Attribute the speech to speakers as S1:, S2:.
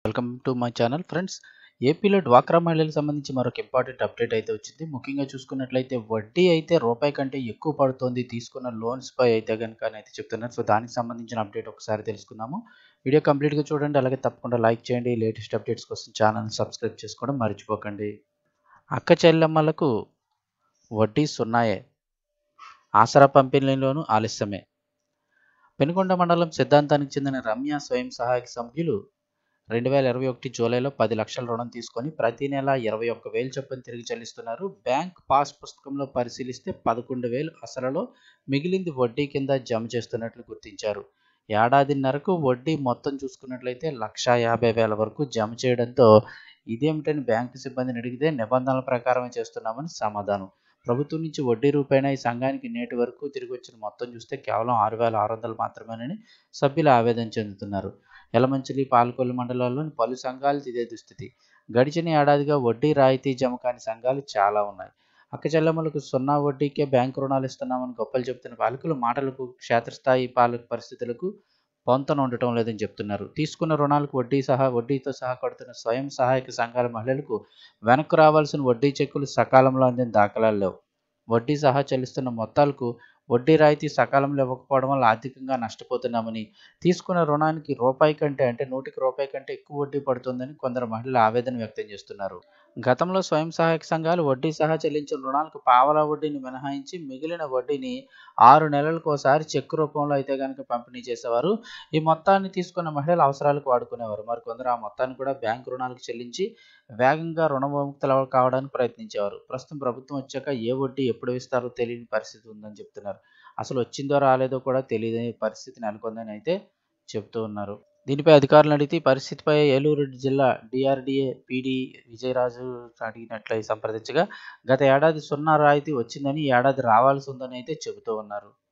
S1: welcome to my channel friends ఏపీలో డ్వాక్రా మహిళలకు సంబంధించి మరొక ఇంపార్టెంట్ అప్డేట్ అయితే వచ్చింది ముఖ్యంగా చూసుకున్నట్లయితే వడ్డీ అయితే రూపాయి కంటే ఎక్కువ పడుతోంది తీసుకున్న లోన్స్ పై అయితే కనుక అని అయితే చెప్తున్నారు సో దానికి సంబంధించిన అప్డేట్ ఒకసారి తెలుసుకుందాము వీడియో కంప్లీట్గా చూడండి అలాగే తప్పకుండా లైక్ చేయండి లేటెస్ట్ అప్డేట్స్ కోసం ఛానల్ సబ్స్క్రైబ్ చేసుకోవడం మర్చిపోకండి అక్క చెల్లెమ్మలకు వడ్డీ సున్నాయే ఆసరా పంపిణీలోనూ ఆలస్యమే పెనుకొండ మండలం సిద్ధాంతానికి చెందిన రమ్య స్వయం సహాయక సభ్యులు రెండు వేల ఇరవై ఒకటి జూలైలో పది లక్షల రుణం తీసుకొని ప్రతి నెల ఇరవై ఒక్క వేలు చొప్పున తిరిగి చెల్లిస్తున్నారు బ్యాంక్ పాస్ పుస్తకంలో పరిశీలిస్తే పదకొండు వేలు అసలులో మిగిలింది వడ్డీ కింద జమ చేస్తున్నట్లు గుర్తించారు ఏడాదిన్నరకు వడ్డీ మొత్తం చూసుకున్నట్లయితే లక్ష యాభై వేల వరకు జమ చేయడంతో ఇదేమిటని బ్యాంకు సిబ్బందిని అడిగితే నిబంధనల ప్రకారమే చేస్తున్నామని సమాధానం ప్రభుత్వం నుంచి వడ్డీ రూపేణా ఈ సంఘానికి నేటి వరకు తిరిగి వచ్చిన మొత్తం చూస్తే కేవలం ఆరు వేల ఆరు వందలు మాత్రమేనని సభ్యులు ఆవేదన చెందుతున్నారు యలమంచిలి పాలకొల్లు మండలాల్లోని పలు సంఘాలు ఇదే దుస్థితి గడిచిన ఏడాదిగా వడ్డీ రాయితీ జమ కాని సంఘాలు చాలా ఉన్నాయి అక్క చెల్లెమ్మలకు సున్నా వడ్డీకే బ్యాంకు రుణాలు ఇస్తున్నామని గొప్పలు చెబుతున్న పాలకులు మాటలకు క్షేత్రస్థాయి పాలక పరిస్థితులకు పొంతన ఉండటం లేదని చెప్తున్నారు తీసుకున్న రుణాలకు వడ్డీ సహా వడ్డీతో సహా కడుతున్న స్వయం సహాయక సంఘాల మహిళలకు వెనక్కు రావాల్సిన వడ్డీ చెక్కులు సకాలంలో అందిన దాఖలాలు లేవు వడ్డీ సహా చెల్లిస్తున్న మొత్తాలకు వడ్డీ రాయితీ సకాలంలో ఇవ్వకపోవడం వల్ల ఆర్థికంగా నష్టపోతున్నామని తీసుకున్న రుణానికి రూపాయి కంటే అంటే నూటికి రూపాయి కంటే ఎక్కువ వడ్డీ పడుతుందని కొందరు మహిళలు ఆవేదన వ్యక్తం చేస్తున్నారు గతంలో స్వయం సహాయక సంఘాలు వడ్డీ సహా చెల్లించిన రుణాలకు పావలా వడ్డీని మినహాయించి మిగిలిన వడ్డీని ఆరు నెలలకు ఒకసారి చెక్కు రూపంలో అయితే కనుక పంపిణీ చేసేవారు ఈ మొత్తాన్ని తీసుకున్న మహిళల అవసరాలకు వాడుకునేవారు మరి కొందరు ఆ మొత్తాన్ని కూడా బ్యాంకు రుణాలకు చెల్లించి వేగంగా రుణవిముక్తులు కావడానికి ప్రయత్నించేవారు ప్రస్తుతం ప్రభుత్వం వచ్చాక ఏ వడ్డీ ఎప్పుడు ఇస్తారో తెలియని పరిస్థితి ఉందని చెప్తున్నారు అసలు వచ్చిందో రాలేదో కూడా తెలియని పరిస్థితి నెలకొందని అయితే చెప్తూ ఉన్నారు దీనిపై అధికారులను అడిగితే ఈ పరిస్థితిపై ఏలూరు జిల్లా డిఆర్డిఏ పీడీ విజయరాజు అడిగినట్లు సంప్రదించగా గత ఏడాది సున్నా రాయితీ వచ్చిందని ఈ ఏడాది రావాల్సి ఉందని అయితే చెబుతూ ఉన్నారు